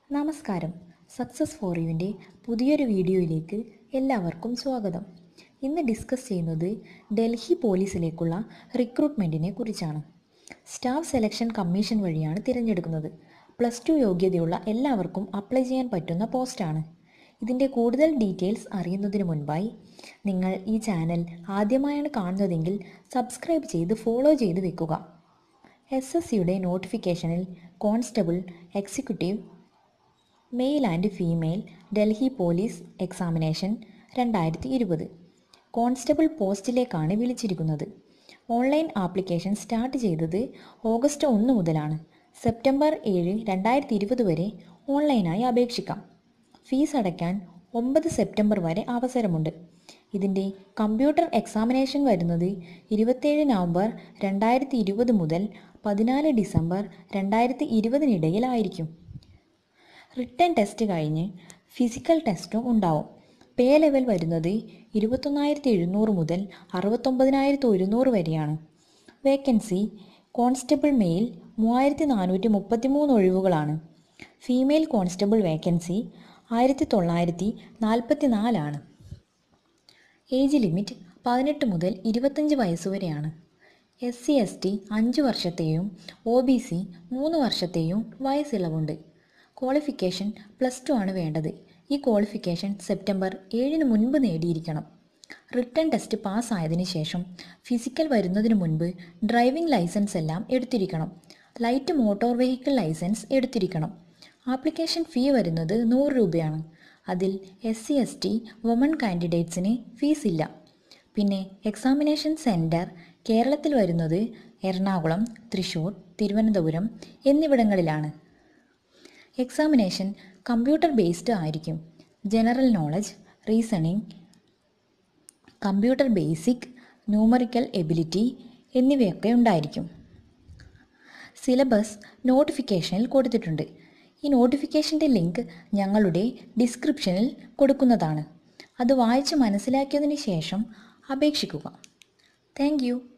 നമസ്കാരം success four യുവിൻ്റെ പുതിയൊരു വീഡിയോയിലേക്ക് എല്ലാവർക്കും സ്വാഗതം ഇന്ന് ഡിസ്കസ് ചെയ്യുന്നത് ഡൽഹി പോലീസിലേക്കുള്ള റിക്രൂട്ട്മെൻറ്റിനെ കുറിച്ചാണ് സ്റ്റാഫ് സെലക്ഷൻ കമ്മീഷൻ വഴിയാണ് തിരഞ്ഞെടുക്കുന്നത് പ്ലസ് ടു യോഗ്യതയുള്ള എല്ലാവർക്കും അപ്ലൈ ചെയ്യാൻ പറ്റുന്ന പോസ്റ്റാണ് ഇതിൻ്റെ കൂടുതൽ ഡീറ്റെയിൽസ് അറിയുന്നതിന് മുൻപായി നിങ്ങൾ ഈ ചാനൽ ആദ്യമായാണ് കാണുന്നതെങ്കിൽ സബ്സ്ക്രൈബ് ചെയ്ത് ഫോളോ ചെയ്ത് വെക്കുക എസ് എസ് സിയുടെ നോട്ടിഫിക്കേഷനിൽ constable executive male and female Delhi police examination രണ്ടായിരത്തി ഇരുപത് കോൺസ്റ്റബിൾ പോസ്റ്റിലേക്കാണ് വിളിച്ചിരിക്കുന്നത് ഓൺലൈൻ ആപ്ലിക്കേഷൻ സ്റ്റാർട്ട് ചെയ്തത് ഓഗസ്റ്റ് ഒന്ന് മുതലാണ് സെപ്റ്റംബർ ഏഴ് രണ്ടായിരത്തി ഇരുപത് വരെ ഓൺലൈനായി അപേക്ഷിക്കാം ഫീസ് അടയ്ക്കാൻ ഒമ്പത് സെപ്റ്റംബർ വരെ അവസരമുണ്ട് ഇതിൻ്റെ കമ്പ്യൂട്ടർ എക്സാമിനേഷൻ വരുന്നത് ഇരുപത്തേഴ് നവംബർ രണ്ടായിരത്തി ഇരുപത് മുതൽ പതിനാല് ഡിസംബർ രണ്ടായിരത്തി ഇരുപതിനിടയിലായിരിക്കും റിട്ടേൺ ടെസ്റ്റ് കഴിഞ്ഞ് ഫിസിക്കൽ ടെസ്റ്റും ഉണ്ടാവും പേ ലെവൽ വരുന്നത് ഇരുപത്തൊന്നായിരത്തി എഴുന്നൂറ് മുതൽ അറുപത്തൊമ്പതിനായിരത്തി ഒരുന്നൂറ് വരെയാണ് വേക്കൻസി കോൺസ്റ്റബിൾ മെയിൽ മൂവായിരത്തി നാനൂറ്റി മുപ്പത്തി മൂന്ന് ഒഴിവുകളാണ് ഫീമെയിൽ കോൺസ്റ്റബിൾ വേക്കൻസി ആയിരത്തി തൊള്ളായിരത്തി നാൽപ്പത്തി നാലാണ് ഏജ് ലിമിറ്റ് പതിനെട്ട് മുതൽ ഇരുപത്തഞ്ച് വയസ്സ് വരെയാണ് എസ് സി എസ് ടി അഞ്ച് വർഷത്തെയും ഒ ബി സി മൂന്ന് വർഷത്തെയും വയസ്സിളവുണ്ട് ക്വാളിഫിക്കേഷൻ പ്ലസ് ടു ആണ് വേണ്ടത് ഈ ക്വാളിഫിക്കേഷൻ സെപ്റ്റംബർ ഏഴിന് മുൻപ് നേടിയിരിക്കണം റിട്ടേൺ ടെസ്റ്റ് പാസ്സായതിനു ശേഷം ഫിസിക്കൽ വരുന്നതിന് മുൻപ് ഡ്രൈവിംഗ് ലൈസൻസ് എല്ലാം എടുത്തിരിക്കണം ലൈറ്റ് മോട്ടോർ വെഹിക്കിൾ ലൈസൻസ് എടുത്തിരിക്കണം ആപ്ലിക്കേഷൻ ഫീ വരുന്നത് നൂറ് രൂപയാണ് അതിൽ S C S T woman കാൻഡിഡേറ്റ്സിന് ഫീസ് ഇല്ല പിന്നെ എക്സാമിനേഷൻ സെൻറ്റർ കേരളത്തിൽ വരുന്നത് എറണാകുളം തൃശ്ശൂർ തിരുവനന്തപുരം എന്നിവിടങ്ങളിലാണ് എക്സാമിനേഷൻ കമ്പ്യൂട്ടർ ബേസ്ഡ് ആയിരിക്കും general knowledge reasoning computer basic numerical ability എന്നിവയൊക്കെ ഉണ്ടായിരിക്കും സിലബസ് നോട്ടിഫിക്കേഷനിൽ കൊടുത്തിട്ടുണ്ട് ഈ നോട്ടിഫിക്കേഷൻ്റെ ലിങ്ക് ഞങ്ങളുടെ ഡിസ്ക്രിപ്ഷനിൽ കൊടുക്കുന്നതാണ് അത് വായിച്ച് മനസ്സിലാക്കിയതിന് ശേഷം അപേക്ഷിക്കുക താങ്ക്